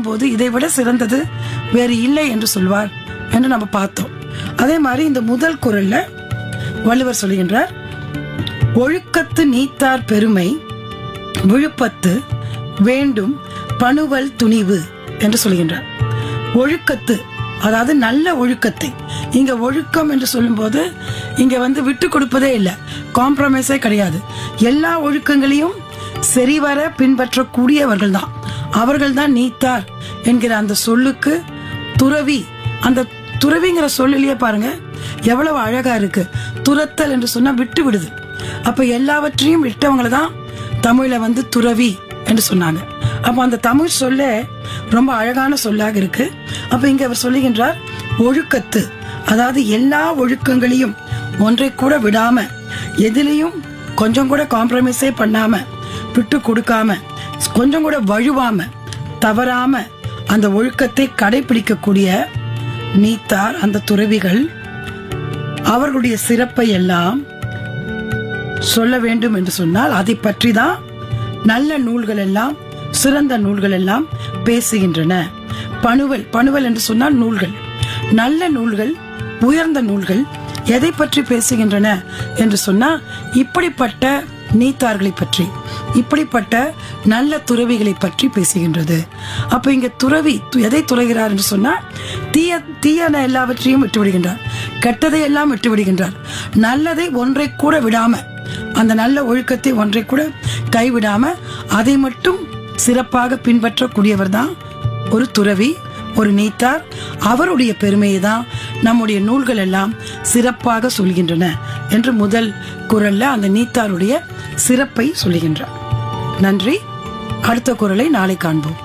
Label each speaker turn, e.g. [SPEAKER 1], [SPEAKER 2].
[SPEAKER 1] சொல்லும்போது இதை விட சிறந்தது வேறு இல்லை என்று சொல்வார் என்று நம்ம பார்த்தோம் அதே மாதிரி இந்த முதல் குரல்ல வள்ளுவர் சொல்லுகின்றார் ஒழுக்கத்து நீத்தார் பெருமை விழுப்பத்து வேண்டும் பணுவல் துணிவு என்று சொல்கின்றார் ஒழுக்கத்து அதாவது நல்ல ஒழுக்கத்தை இங்க ஒழுக்கம் என்று சொல்லும்போது இங்க வந்து விட்டு கொடுப்பதே இல்லை காம்ப்ரமைஸே கிடையாது எல்லா ஒழுக்கங்களையும் சரிவர பின்பற்றக்கூடியவர்கள் தான் அவர்கள் தான் நீத்தார் என்கிற அந்த சொல்லுக்கு துறவி அந்த துறவிங்கிற சொல்லிலேயே பாருங்க எவ்வளவு அழகா இருக்கு துரத்தல் என்று சொன்னா விட்டு விடுது அப்ப எல்லாவற்றையும் விட்டவங்கள தான் தமிழ்ல வந்து துறவி என்று சொன்னாங்க அப்ப அந்த தமிழ் சொல்ல ரொம்ப அழகான சொல்லாக இருக்கு அப்ப இங்க அவர் சொல்லுகின்றார் ஒழுக்கத்து அதாவது எல்லா ஒழுக்கங்களையும் ஒன்றை கூட விடாம எதிலையும் கொஞ்சம் கூட காம்ப்ரமைஸே பண்ணாம விட்டு கொடுக்காம கொஞ்சம் கூட வழுவாம தவறாம அந்த ஒழுக்கத்தை கடைபிடிக்கக்கூடிய நீத்தார் அந்த துறவிகள் அவர்களுடைய சிறப்பை எல்லாம் சொல்ல வேண்டும் என்று சொன்னால் அதை பற்றி தான் நல்ல நூல்கள் எல்லாம் சிறந்த நூல்கள் எல்லாம் பேசுகின்றன பணுவல் பணுவல் என்று சொன்னால் நூல்கள் நல்ல நூல்கள் உயர்ந்த நூல்கள் எதை பற்றி பேசுகின்றன என்று சொன்னா இப்படிப்பட்ட நீத்தார்களை பற்றி இப்படிப்பட்ட நல்ல துறவிகளை பற்றி பேசுகின்றது அப்ப இங்க துறவி து- எதை துறகிறார் என்று சொன்னா தீய தீயன எல்லாவற்றையும் விட்டு விடுகின்றார் கெட்டதை எல்லாம் விட்டு விடுகின்றார் நல்லதை ஒன்றை கூட விடாம அந்த நல்ல ஒழுக்கத்தை ஒன்றை கூட கைவிடாம அதை மட்டும் சிறப்பாக பின்பற்றக்கூடியவர் தான் ஒரு துறவி ஒரு நீத்தார் அவருடைய பெருமையை தான் நம்முடைய நூல்கள் எல்லாம் சிறப்பாக சொல்கின்றன என்று முதல் குரல்ல அந்த நீத்தாருடைய சிறப்பை சொல்லுகின்றார் நன்றி அடுத்த குரலை நாளை காண்போம்